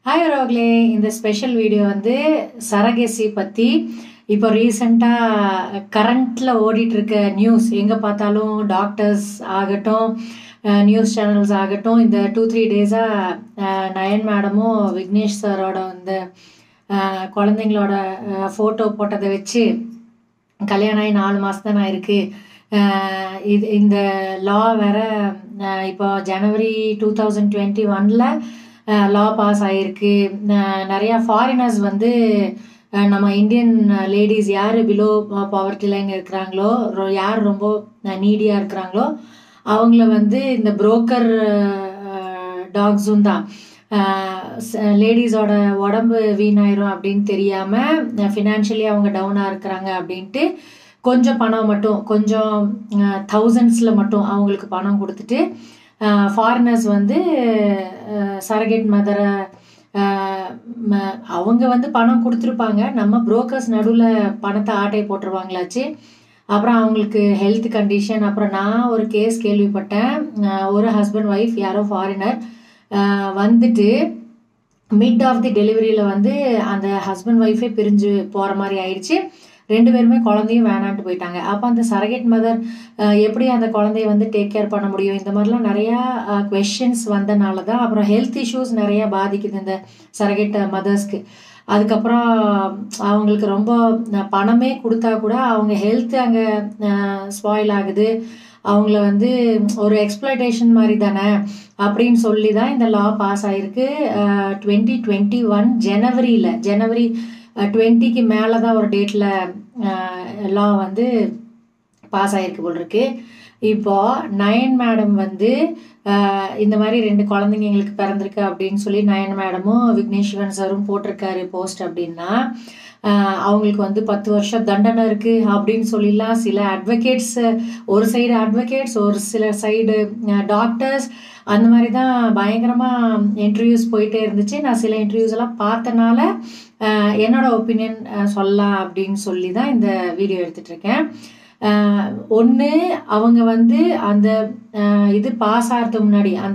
hi ரோக்லே இந்த special video வந்து சரகேசி பற்றி இப்போ ரீசண்டாக கரண்ட்டில் ஓடிட்டுருக்க நியூஸ் எங்கே பார்த்தாலும் டாக்டர்ஸ் ஆகட்டும் நியூஸ் சேனல்ஸ் ஆகட்டும் இந்த டூ த்ரீ டேஸாக நயன் மேடமும் விக்னேஷ் சாரோட இந்த அஹ், குழந்தைங்களோட ஃபோட்டோ போட்டதை வச்சு கல்யாணம் ஆகி நாலு மாதம் தான் ஆயிருக்கு அஹ் இது இந்த லா வேற அஹ் இப்போ ஜனவரி டூ தௌசண்ட் டுவெண்ட்டி ஒனில் லா பாஸ் ஆகிருக்கு நிறையா ஃபாரினர்ஸ் வந்து அஹ் நம்ம இந்தியன் லேடிஸ் யார் பிலோ பவர்ட்டி லைன் இருக்கிறாங்களோ ரொ- யார் ரொம்ப நீடியாக இருக்கிறாங்களோ அவங்கள வந்து இந்த புரோக்கர் டாக்ஸும் தான் லேடிஸோட உடம்பு வீணாயிரும் அப்படின்னு தெரியாமல் ஃபினான்ஷியலி அவங்க டவுனாக இருக்கிறாங்க அப்படின்ட்டு கொஞ்சம் பணம் மட்டும் கொஞ்சம் தௌசண்ட்ஸில் மட்டும் அவங்களுக்கு பணம் கொடுத்துட்டு ஃபாரினர்ஸ் வந்து சரகேட் மதரை அவங்க வந்து பணம் கொடுத்துருப்பாங்க நம்ம புரோக்கர்ஸ் நடுவில் பணத்தை ஆட்டை போட்டுருவாங்களாச்சு அப்புறம் அவங்களுக்கு ஹெல்த் கண்டிஷன் அப்புறம் நான் ஒரு கேஸ் கேள்விப்பட்டேன் அஹ் ஒரு ஹஸ்பண்ட் ஒய்ஃப் யாரோ ஃபாரினர் வந்துட்டு மிட் ஆஃப் தி டெலிவரியில் வந்து அந்த ஹஸ்பண்ட் ஒய்ஃபே பிரிஞ்சு போகிற மாதிரி ஆயிடுச்சு ரெண்டு பேருமே குழந்தையும் வேணான்ட்டு போயிட்டாங்க அப்போ அந்த சரகேட் மதர் எப்படி அந்த குழந்தைய வந்து டேக் கேர் பண்ண முடியும் இந்த மாதிரிலாம் நிறையா கொஷின்ஸ் வந்தனால தான் அப்புறம் ஹெல்த் இஷ்யூஸ் நிறையா பாதிக்குது இந்த சரகேட் மதர்ஸ்க்கு அதுக்கப்புறம் அவங்களுக்கு ரொம்ப பணமே கொடுத்தா கூட அவங்க ஹெல்த் அங்கே ஸ்பாயில் ஆகுது அவங்கள வந்து ஒரு எக்ஸ்ப்ளோட்டேஷன் மாதிரி தானே அப்படின்னு சொல்லி தான் இந்த லா பாஸ் ஆயிருக்கு டுவெண்ட்டி டுவெண்ட்டி ஒன் ஜனவரியில் ஜனவரி டுவெண்ட்டிக்கு மேலே தான் ஒரு டேட்டில் லா வந்து பாஸ் ஆயிருக்கு போல் இருக்கு இப்போ நயன் மேடம் வந்து அஹ், இந்த மாதிரி ரெண்டு குழந்தைங்க எங்களுக்கு பிறந்திருக்கு அப்படின்னு சொல்லி நயன் மேடமும் விக்னேஸ்வரன் சாரும் போட்டிருக்காரு போஸ்ட் அப்படின்னா அஹ், அவங்களுக்கு வந்து பத்து வருஷம் தண்டனை இருக்கு அப்படின்னு சொல்லிலாம் சில அட்வொகேட்ஸ் ஒரு சைடு அட்வொகேட்ஸ் ஒரு சில சைடு டாக்டர்ஸ் அந்த மாதிரி தான் பயங்கரமாக இன்டர்வியூஸ் போயிட்டே இருந்துச்சு நான் சில இன்டர்வியூஸ் எல்லாம் பார்த்தனால அஹ், என்னோட ஒப்பீனியன் சொல்லலாம் அப்படின்னு சொல்லி தான் இந்த வீடியோ எடுத்துட்டு இருக்கேன் ஒன்று அவங்க வந்து அந்த அஹ், இது பாஸ் ஆகிறதுக்கு முன்னாடி அந்த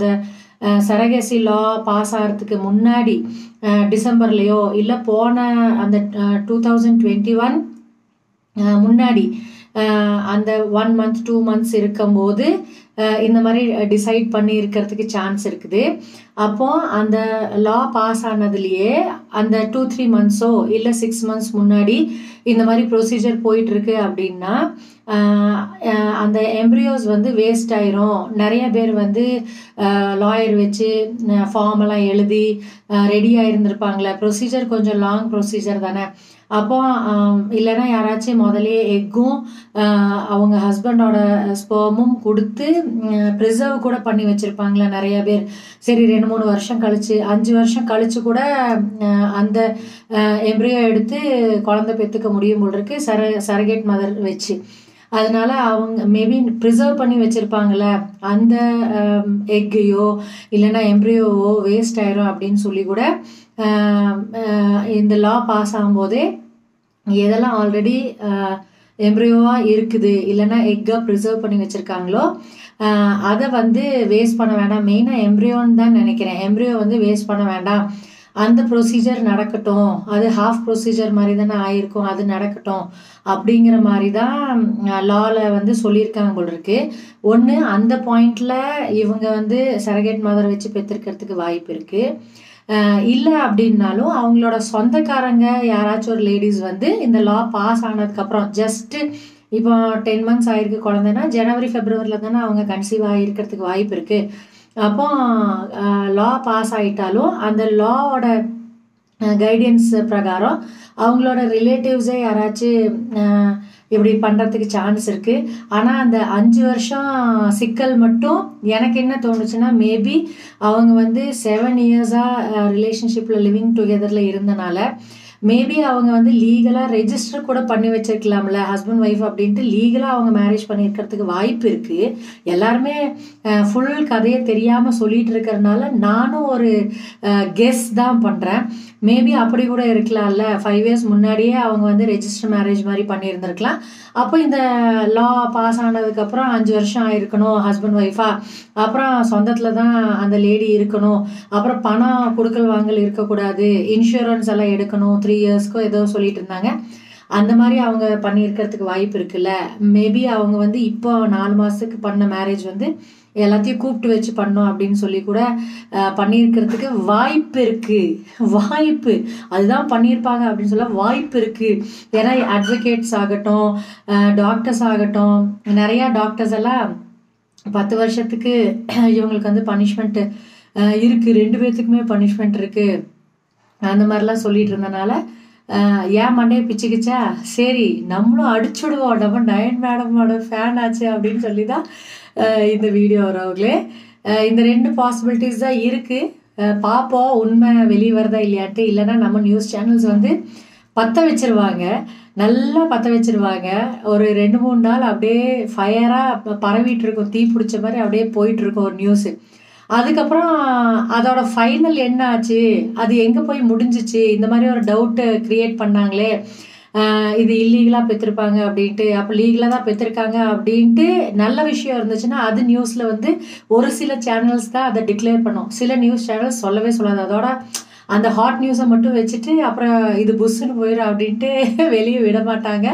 சரகசி லா பாஸ் ஆகிறதுக்கு முன்னாடி அஹ், டிசம்பர்லேயோ இல்லை போன அந்த டூ தௌசண்ட் டுவெண்ட்டி ஒன் முன்னாடி அஹ், அந்த ஒன் மந்த் டூ மந்த்ஸ் இருக்கும்போது அஹ், இந்த மாதிரி டிசைட் பண்ணி இருக்கிறதுக்கு சான்ஸ் இருக்குது அப்போ அந்த லா பாஸ் ஆனதுலேயே அந்த டூ த்ரீ மந்த்ஸோ இல்லை சிக்ஸ் மந்த்ஸ் முன்னாடி இந்த மாதிரி ப்ரொசீஜர் போயிட்டு இருக்கு அப்படின்னா ஆஹ் ஆஹ் அந்த எம்ப்ரியோஸ் வந்து வேஸ்ட் ஆயிரும் நிறைய பேர் வந்து லாயர் வச்சு ஃபார்ம் எல்லாம் எழுதி ரெடி ஆயிருந்திருப்பாங்களே ப்ரொசீஜர் கொஞ்சம் லாங் ப்ரொசீஜர் தானே அப்போ ஆம், இல்லைன்னா யாராச்சும் முதலே எக்கும் அவங்க ஹஸ்பண்டோட ஸ்போமும் கொடுத்து ப்ரிசர்வ் கூட பண்ணி வச்சிருப்பாங்களே நிறைய பேர் சரி ரெண்டு மூணு வருஷம் கழிச்சு அஞ்சு வருஷம் கழிச்சு கூட ஆஹ் அந்த எம்ப்ரியோ எடுத்து குழந்தை பெற்றுக்க முடியும் போல் இருக்கு சர சரகேட் மதர் வச்சு அதனால அவங்க மேபி ப்ரிசர்வ் பண்ணி வச்சிருப்பாங்கல்ல அந்த எக்கையோ இல்லைன்னா எம்ப்ரியோவோ வேஸ்ட் ஆயிரும் அப்படின்னு சொல்லி கூட ஆம், ஆஹ் இந்த லா பாஸ் ஆகும்போதே எதெல்லாம் ஆல்ரெடி எம்ப்ரியோவாக இருக்குது இல்லைன்னா எக்காக ப்ரிசர்வ் பண்ணி வச்சுருக்காங்களோ அதை வந்து வேஸ்ட் பண்ண வேண்டாம் மெயினாக எம்ப்ரியோன்னு தான் நினைக்கிறேன் எம்ப்ரியோ வந்து வேஸ்ட் பண்ண வேண்டாம் அந்த ப்ரொசீஜர் நடக்கட்டும் அது ஹாஃப் ப்ரொசீஜர் மாதிரி தானே ஆயிருக்கும் அது நடக்கட்டும் அப்படிங்கிற மாதிரி தான் லாவில் வந்து சொல்லியிருக்காங்க போல் இருக்கு ஒன்று அந்த பாயிண்ட்ல இவங்க வந்து சரகேட் மதர் வச்சு பெற்றிருக்கிறதுக்கு வாய்ப்பு இருக்கு இல்லை அப்படின்னாலும் அவங்களோட சொந்தக்காரங்க யாராச்சும் ஒரு லேடிஸ் வந்து இந்த லா பாஸ் ஆனதுக்கப்புறம் ஜஸ்ட்டு இப்போ டென் மந்த்ஸ் ஆயிருக்கு குழந்தைன்னா ஜனவரி ஃபெப்ரவரியில் தானே அவங்க கன்சீவ் ஆகிருக்கிறதுக்கு வாய்ப்பு இருக்கு அப்போ லா பாஸ் ஆயிட்டாலும் அந்த லாவோட கைடன்ஸ் பிரகாரம் அவங்களோட ரிலேட்டிவ்ஸே யாராச்சும் அஹ், இப்படி பண்ணுறதுக்கு சான்ஸ் இருக்குது ஆனால் அந்த அஞ்சு வருஷம் சிக்கல் மட்டும் எனக்கு என்ன தோணுச்சுன்னா மேபி அவங்க வந்து செவன் இயர்ஸாக ரிலேஷன்ஷிப்பில் லிவிங் டுகெதரில் இருந்தனால மேபி அவங்க வந்து லீகலாக ரெஜிஸ்டர் கூட பண்ணி வச்சிருக்கலாம்ல ஹஸ்பண்ட் ஒய்ஃப் அப்படின்ட்டு லீகலாக அவங்க மேரேஜ் பண்ணியிருக்கிறதுக்கு வாய்ப்பு இருக்குது எல்லாருமே ஃபுல் கதையை தெரியாமல் சொல்லிட்டு இருக்கிறதுனால நானும் ஒரு கெஸ் தான் பண்ணுறேன் மேபி அப்படி கூட இருக்கலாம்ல ஃபைவ் இயர்ஸ் முன்னாடியே அவங்க வந்து ரெஜிஸ்டர் மேரேஜ் மாதிரி பண்ணியிருந்திருக்கலாம் அப்போ இந்த லா பாஸ் ஆனதுக்கப்புறம் அஞ்சு வருஷம் ஆயிருக்கணும் ஹஸ்பண்ட் ஒய்ஃபா அப்புறம் சொந்தத்தில் தான் அந்த லேடி இருக்கணும் அப்புறம் பணம் கொடுக்கல் வாங்கல் இருக்கக்கூடாது இன்சூரன்ஸ் எல்லாம் எடுக்கணும் த்ரீ இயர்ஸ்க்கோ ஏதோ சொல்லிட்டு இருந்தாங்க அந்த மாதிரி அவங்க பண்ணியிருக்கிறதுக்கு வாய்ப்பு இருக்குல்ல மேபி அவங்க வந்து இப்போ நாலு மாதத்துக்கு பண்ண மேரேஜ் வந்து எல்லாத்தையும் கூப்பிட்டு வச்சு பண்ணோம் அப்படின்னு சொல்லி கூட அஹ், பண்ணியிருக்கிறதுக்கு வாய்ப்பு இருக்கு வாய்ப்பு அதுதான் பண்ணியிருப்பாங்க அப்படின்னு சொல்ல வாய்ப்பு இருக்கு ஏன்னா அட்வொகேட்ஸ் ஆகட்டும் டாக்டர்ஸ் ஆகட்டும் நிறையா டாக்டர்ஸ் எல்லாம் பத்து வருஷத்துக்கு இவங்களுக்கு வந்து பனிஷ்மெண்ட் இருக்கு ரெண்டு பேர்த்துக்குமே பனிஷ்மெண்ட் இருக்கு அந்த மாதிரிலாம் சொல்லிட்டு இருந்தனால அஹ், ஏன் மண்டையை பிச்சுக்கிச்சா சரி நம்மளும் அடிச்சுடுவோம் நம்ம நயன் மேடமோட ஃபேன் ஆச்சு அப்படின்னு சொல்லி தான் அஹ், இந்த வீடியோ வரவங்களே அஹ், இந்த ரெண்டு பாசிபிலிட்டிஸ் தான் இருக்குது பார்ப்போம் உண்மை வெளியே வருதா இல்லையான்ட்டு இல்லைன்னா நம்ம நியூஸ் சேனல்ஸ் வந்து பற்ற வச்சிருவாங்க நல்லா பற்ற வச்சிருவாங்க ஒரு ரெண்டு மூணு நாள் அப்படியே ஃபயராக பரவிட்டு இருக்கும் தீ பிடிச்ச மாதிரி அப்படியே போயிட்டு இருக்கும் ஒரு நியூஸு அதுக்கப்புறம் அதோட ஃபைனல் என்ன ஆச்சு அது எங்கே போய் முடிஞ்சிச்சு இந்த மாதிரி ஒரு டவுட்டு க்ரியேட் பண்ணாங்களே ஆஹ் இது இல்லீகலாக பெற்றிருப்பாங்க அப்படின்ட்டு அப்போ லீகலாக தான் பெற்றிருக்காங்க அப்படின்ட்டு நல்ல விஷயம் இருந்துச்சுன்னா அது நியூஸில் வந்து ஒரு சில சேனல்ஸ் தான் அதை டிக்ளேர் பண்ணும் சில நியூஸ் சேனல்ஸ் சொல்லவே சொல்லாது அதோட அந்த ஹாட் நியூஸை மட்டும் வச்சுட்டு அப்புறம் இது புஷ்ஷுன்னு போயிடும் அப்படின்ட்டு வெளியே விட மாட்டாங்க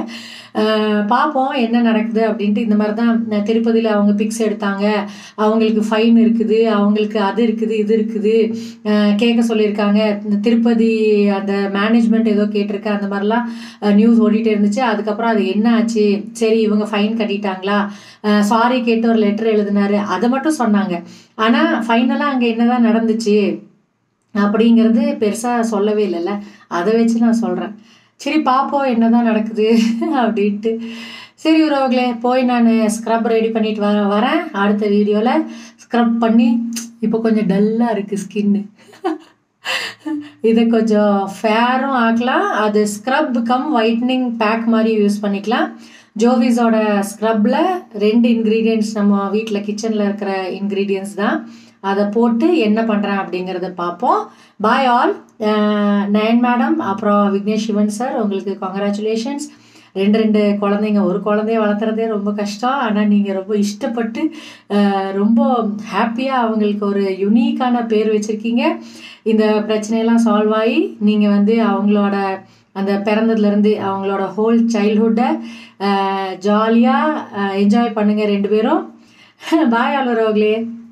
ஆஹ் பார்ப்போம் என்ன நடக்குது அப்படின்ட்டு இந்த மாதிரி தான் திருப்பதியில் அவங்க பிக்ஸ் எடுத்தாங்க அவங்களுக்கு ஃபைன் இருக்குது அவங்களுக்கு அது இருக்குது இது இருக்குது ஆஹ் கேட்க சொல்லியிருக்காங்க இந்த திருப்பதி அந்த மேனேஜ்மெண்ட் ஏதோ கேட்டிருக்கு அந்த மாதிரிலாம் நியூஸ் ஓடிட்டே இருந்துச்சு அதுக்கப்புறம் அது என்ன ஆச்சு சரி இவங்க ஃபைன் கட்டிட்டாங்களா சாரி கேட்டு ஒரு லெட்டர் எழுதினாரு அதை மட்டும் சொன்னாங்க ஆனால் ஃபைனலாக அங்கே என்னதான் நடந்துச்சு அப்படிங்கிறது பெருசாக சொல்லவே இல்லைல்ல அதை வச்சு நான் சொல்கிறேன் சரி பார்ப்போம் என்னதான் நடக்குது அப்படின்ட்டு சரி உறவுகளே போய் நான் ஸ்க்ரப் ரெடி பண்ணிட்டு வர வரேன் அடுத்த வீடியோவில் ஸ்க்ரப் பண்ணி இப்போ கொஞ்சம் டல்லாக இருக்குது ஸ்கின்னு இதை கொஞ்சம் ஃபேரும் ஆக்கலாம் அது ஸ்க்ரப் கம் ஒயிட்னிங் பேக் மாதிரி யூஸ் பண்ணிக்கலாம் ஜோவிஸோட ஸ்க்ரப்பில் ரெண்டு இன்க்ரீடியன்ட்ஸ் நம்ம வீட்டில் கிச்சனில் இருக்கிற இன்க்ரீடியன்ஸ் தான் அதை போட்டு என்ன பண்ணுறேன் அப்படிங்கிறத பார்ப்போம் பாய் ஆல் நயன் மேடம் அப்புறம் விக்னேஷ் சிவன் சார் உங்களுக்கு கங்க்ராச்சுலேஷன்ஸ் ரெண்டு ரெண்டு குழந்தைங்க ஒரு குழந்தைய வளர்த்துறதே ரொம்ப கஷ்டம் ஆனால் நீங்கள் ரொம்ப இஷ்டப்பட்டு அஹ், ரொம்ப ஹாப்பியாக அவங்களுக்கு ஒரு யுனீக்கான பேர் வச்சுருக்கீங்க இந்த பிரச்சனையெல்லாம் சால்வ் ஆகி நீங்கள் வந்து அவங்களோட அந்த பிறந்ததுலேருந்து அவங்களோட ஹோல் சைல்ட்ஹுட்டை ஜாலியாக என்ஜாய் பண்ணுங்கள் ரெண்டு பேரும் பாய் ஆளுறவங்களே